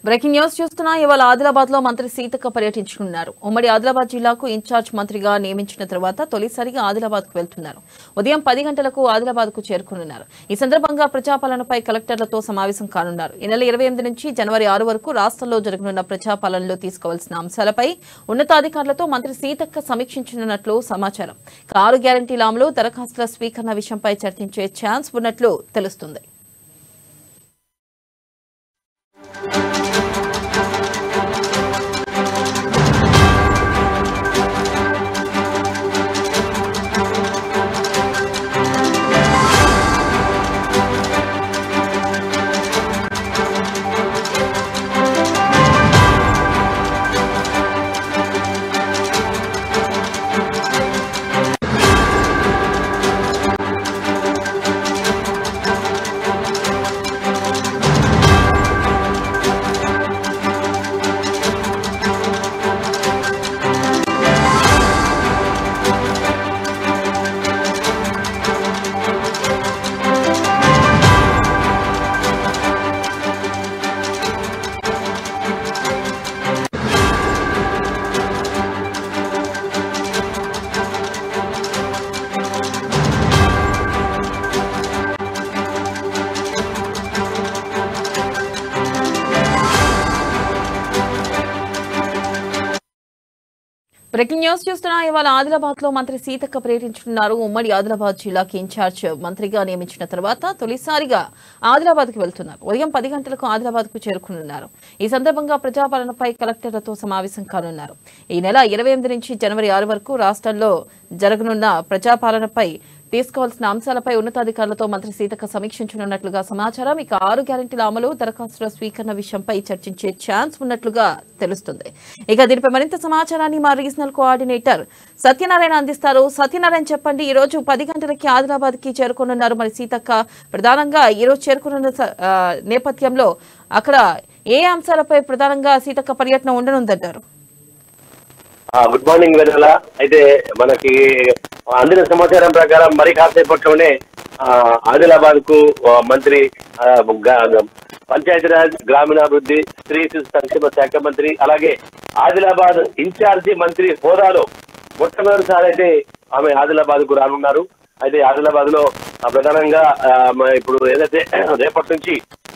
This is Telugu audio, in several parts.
బ్రేకింగ్ న్యూస్ చూస్తున్నా ఇవాళ ఆదిలాబాద్ లో మంత్రి సీతక్క పర్యటించనున్నారు ఉమ్మడి ఆదిలాబాద్ జిల్లాకు ఇన్ఛార్జ్ మంత్రిగా నియమించిన తర్వాత తొలిసారిగా ఆదిలాబాద్ కు వెళ్తున్నారు ఉదయం పది గంటలకు ఆదిలాబాద్ కు చేరుకున్నారు ఈ సందర్భంగా ప్రజాపాలనపై కలెక్టర్లతో సమావేశం కానున్నారు ఈ నెల ఇరవై ఎనిమిది నుంచి జనవరి ఆరు వరకు రాష్ట్రంలో జరగనున్న ప్రజాపాలనలో తీసుకోవాల్సిన అంశాలపై ఉన్నతాధికారులతో మంత్రి సీతక్క సమీక్షించనున్నట్లు సమాచారం ఇక ఆరు గ్యారంటీల అమలు దరఖాస్తుల స్వీకరణ విషయంపై చర్చించే ఛాన్స్ ఉన్నట్లు తెలుస్తుంది బ్రేకింగ్ న్యూస్ చూస్తున్నా ఇవాళ ఆదిలాబాద్ లో మంత్రి సీతక్క పర్యటించనున్నారు ఉమ్మడి ఆదిలాబాద్ జిల్లాకి ఇన్ఛార్జ్ మంత్రిగా నియమించిన తర్వాత తొలిసారిగా ఆదిలాబాద్ కు వెళ్తున్నారు ఉదయం పది గంటలకు ఆదిలాబాద్ కు చేరుకునున్నారు ఈ సందర్భంగా ప్రజాపాలనపై కలెక్టర్లతో సమావేశం కానున్నారు ఈ నెల ఇరవై ఎనిమిది నుంచి జనవరి ఆరు వరకు రాష్ట్రంలో జరగనున్న ప్రజాపాలనపై తీసుకోవాల్సిన అంశాలపై ఉన్నతాధికారులతో మంత్రి సీతక్క సమీక్షించనున్నట్లుగా సమాచారం ఇక ఆరు గ్యారెంటీల అమలు దరఖాస్తుల స్వీకరణ విషయంపై చర్చించే ఛాన్స్ ఉన్నట్లుగా తెలుస్తుంది ఇక దీనిపై మరింత సమాచారాన్ని మా రీజనల్ కోఆర్డినేటర్ సత్యనారాయణ అందిస్తారు సత్యనారాయణ చెప్పండి ఈ రోజు పది గంటలకి ఆదిలాబాద్ కి చేరుకోనున్నారు మరి సీతక్క ప్రధానంగా ఈ రోజు చేరుకున్న స- ఆ, నేపథ్యంలో అక్కడ ఏ అంశాలపై ప్రధానంగా సీతక్క పర్యటన ఉండనుందంటారు ఆ, గుడ్ మార్నింగ్ వెనల అయితే మనకి అందిన సమాచారం ప్రకారం మరి కాసేపట్లోనే ఆ, ఆదిలాబాద్ కు ఆ, మంత్రి ఆ, గ- పంచాయతీరాజ్ గ్రామీణాభివృద్ధి స్త్రీ శిశు సంక్షేమ శాఖ మంత్రి అలాగే ఆదిలాబాద్ ఇన్ఛార్జి మంత్రి హోదాలో మొట్టమొదటిసారి అయితే ఆమె ఆదిలాబాద్ కు రానున్నారు అయితే ఆదిలాబాద్ లో ఆ, ప్రధానంగా ఆ, మ- ఇప్పుడు ఏదైతే రేపటి నుంచి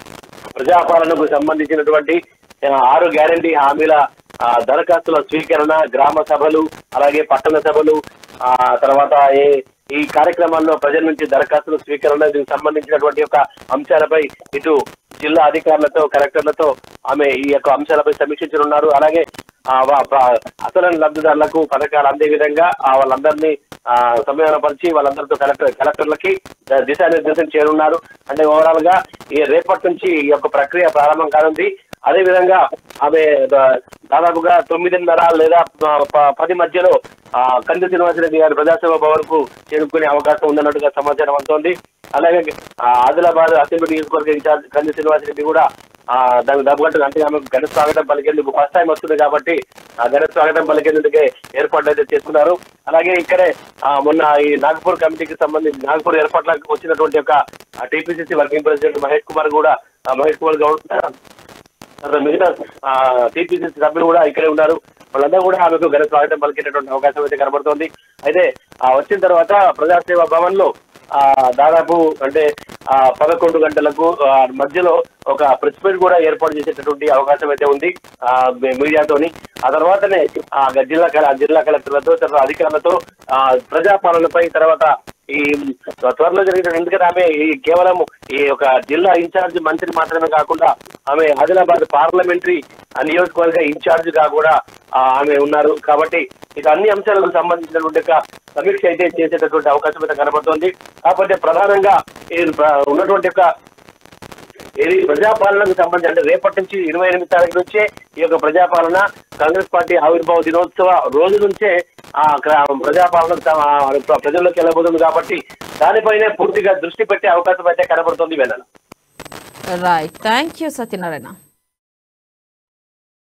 ప్రజాపాలనకు సంబంధించినటువంటి ఆ, ఆరు గ్యారంటీ హామీల ఆ, దరఖాస్తుల స్వీకరణ గ్రామ సభలు అలాగే పట్టణ సభలు ఆ తర్వాత ఏ ఈ కార్యక్రమాల్లో ప్రజల నుంచి దరఖాస్తుల స్వీకరణ దీనికి సంబంధించినటువంటి యొక్క అంశాలపై ఇటు జిల్లా అధికారులతో కలెక్టర్లతో ఆమె ఈ యొక్క అంశాలపై సమీక్షించనున్నారు అలాగే ఆ, వా- ప్ర- అసలు లబ్ధిదారులకు పథకాలు అందే విధంగా ఆ, వాళ్ళందరినీ ఆ, సమన్వయపరిచి వాళ్ళందరితో కలెక్టర్ కలెక్టర్లకి దిశానిర్దేశం చేయనున్నారు అంటే ఓవరాల్ గా ఈ రేపటి నుంచి ఈ యొక్క ప్రక్రియ ప్రారంభం కానుంది అదే విధంగా ఆమె దా- దాదాపుగా తొమ్మిదిన్నర లేదా ప- ప- పది మధ్యలో ఆ, కంది శ్రీనివాసరెడ్డి గారి ప్రజాసేవ భవన్ కు చేరుకునే అవకాశం ఉందన్నట్టుగా సమాచారం అందుతోంది అలాగే ఆ, ఆదిలాబాద్ అసెంబ్లీ నియోజకవర్గ ఇన్ఛార్జ్ కంది శ్రీనివాసరెడ్డి కూడా ఆ, దానికి తగ్గట్టు అంటే ఆమె ఘన స్వాగతం పలికేందుకు ఫస్ట్ టైం వస్తుంది కాబట్టి ఆ ఘన స్వాగతం పలికేందుకే ఏర్పాట్లు అయితే చేసుకున్నారు అలాగే ఇక్కడే ఆ, మొన్న ఈ నాగపూర్ కమిటీకి సంబంధించి నాగపూర్ ఏర్పాట్లకు వచ్చినటువంటి యొక్క TPCC working president Mahesh Kumar కూడా ఆ, మహేష్ కుమార్ గౌడ్ తర్వాత మిగతా టీపీసీసీ సభ్యులు కూడా ఇక్కడే ఉన్నారు వాళ్ళందరూ కూడా ఆమెకు ఘన స్వాగతం పలికేటటువంటి అవకాశం అయితే కనబడుతోంది అయితే ఆ వచ్చిన తర్వాత ప్రజాసేవ భవన్ లో ఆ దాదాపు అంటే ఆ పదకొండు గంటలకు ఆ, మధ్యలో ఒక ప్రెస్ మీట్ కూడా ఏర్పాటు చేసేటటువంటి అవకాశం అయితే ఉంది ఆ మీ- మీడియాతోని ఆ తర్వాతనే ఆ జిల్లా కల- జిల్లా కలెక్టర్లతో తర్వాత అధికారులతో ఆ ప్రజాపాలనపై తర్వాత ఈ త్వరలో జరిగిన ఎందుకంటే ఆమె ఈ కేవలం ఈ ఒక జిల్లా ఇన్ఛార్జ్ మంత్రి మాత్రమే కాకుండా ఆమె ఆదిలాబాద్ పార్లమెంటరీ నియోజకవర్గ ఇన్ఛార్జ్ గా కూడా ఆ, ఆమె ఉన్నారు కాబట్టి ఇక అన్ని అంశాలకు సంబంధించినటువంటి ఒక సమీక్ష అయితే చేసేటటువంటి అవకాశం అయితే కనబడుతోంది కాకపోతే ప్రధానంగా ఈ ప్ర- ఉన్నటువంటి యొక్క ఇది ప్రజాపాలనకు సంబంధించి అంటే రేపటి నుంచి ఇరవై ఎనిమిది తారీఖు నుంచే ఈ యొక్క ప్రజాపాలన కాంగ్రెస్ పార్టీ ఆవిర్భావ దినోత్సవ రోజు నుంచే ఆ క్ర- ప్రజాపాలనకు త- ఆ ప్రజల్లోకి వెళ్ళబోతుంది కాబట్టి దానిపైనే పూర్తిగా దృష్టి పెట్టే అవకాశం అయితే కనబడుతుంది వెనల రైట్ థ్యాంక్ యూ సత్యనారాయణ